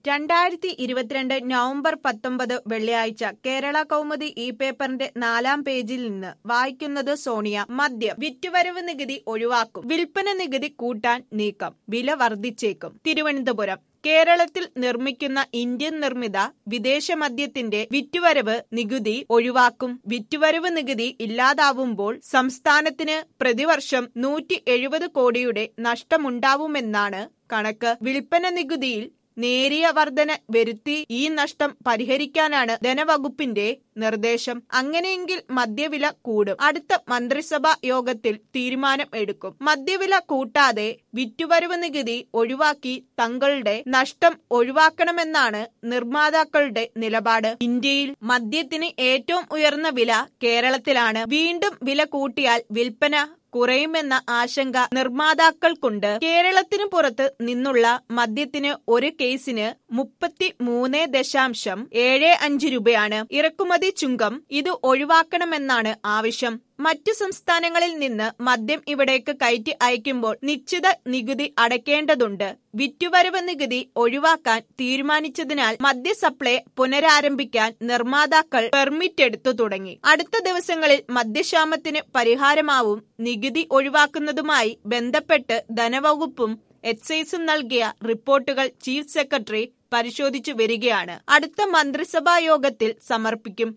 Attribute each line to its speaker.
Speaker 1: രണ്ടായിരത്തി ഇരുപത്തിരണ്ട് നവംബർ പത്തൊമ്പത് വെള്ളിയാഴ്ച കേരള കൗമുദി ഈ പേപ്പറിന്റെ നാലാം പേജിൽ നിന്ന് വായിക്കുന്നത് സോണിയ മദ്യം വിറ്റുവരവ് നികുതി ഒഴിവാക്കും വിൽപ്പന നികുതി കൂട്ടാൻ നീക്കം വില വർദ്ധിച്ചേക്കും തിരുവനന്തപുരം കേരളത്തിൽ നിർമ്മിക്കുന്ന ഇന്ത്യൻ നിർമ്മിത വിദേശ മദ്യത്തിന്റെ വിറ്റുവരവ് നികുതി ഒഴിവാക്കും വിറ്റുവരവ് നികുതി ഇല്ലാതാവുമ്പോൾ സംസ്ഥാനത്തിന് പ്രതിവർഷം നൂറ്റി എഴുപത് കോടിയുടെ നഷ്ടമുണ്ടാവുമെന്നാണ് കണക്ക് വിൽപ്പന നികുതിയിൽ നേരിയ വർധന വരുത്തി ഈ നഷ്ടം പരിഹരിക്കാനാണ് ധനവകുപ്പിന്റെ നിർദ്ദേശം അങ്ങനെയെങ്കിൽ മദ്യവില കൂടും അടുത്ത മന്ത്രിസഭാ യോഗത്തിൽ തീരുമാനം എടുക്കും മദ്യവില കൂട്ടാതെ വിറ്റുവരവ് നികുതി ഒഴിവാക്കി തങ്ങളുടെ നഷ്ടം ഒഴിവാക്കണമെന്നാണ് നിർമ്മാതാക്കളുടെ നിലപാട് ഇന്ത്യയിൽ മദ്യത്തിന് ഏറ്റവും ഉയർന്ന വില കേരളത്തിലാണ് വീണ്ടും വില കൂട്ടിയാൽ വിൽപ്പന കുറയുമെന്ന ആശങ്ക നിർമ്മാതാക്കൾക്കുണ്ട് കേരളത്തിനു പുറത്ത് നിന്നുള്ള മദ്യത്തിന് ഒരു കേസിന് മുപ്പത്തി മൂന്ന് ദശാംശം ഏഴ് അഞ്ച് രൂപയാണ് ഇറക്കുമതി ചുങ്കം ഇത് ഒഴിവാക്കണമെന്നാണ് ആവശ്യം മറ്റു സംസ്ഥാനങ്ങളിൽ നിന്ന് മദ്യം ഇവിടേക്ക് കയറ്റി അയക്കുമ്പോൾ നിശ്ചിത നികുതി അടയ്ക്കേണ്ടതുണ്ട് വിറ്റുവരവ് നികുതി ഒഴിവാക്കാൻ തീരുമാനിച്ചതിനാൽ മദ്യ സപ്ലൈ പുനരാരംഭിക്കാൻ നിർമ്മാതാക്കൾ പെർമിറ്റ് എടുത്തു തുടങ്ങി അടുത്ത ദിവസങ്ങളിൽ മദ്യക്ഷാമത്തിന് പരിഹാരമാവും നികുതി ഒഴിവാക്കുന്നതുമായി ബന്ധപ്പെട്ട് ധനവകുപ്പും എക്സൈസും നൽകിയ റിപ്പോർട്ടുകൾ ചീഫ് സെക്രട്ടറി പരിശോധിച്ചു വരികയാണ് അടുത്ത മന്ത്രിസഭാ യോഗത്തിൽ സമർപ്പിക്കും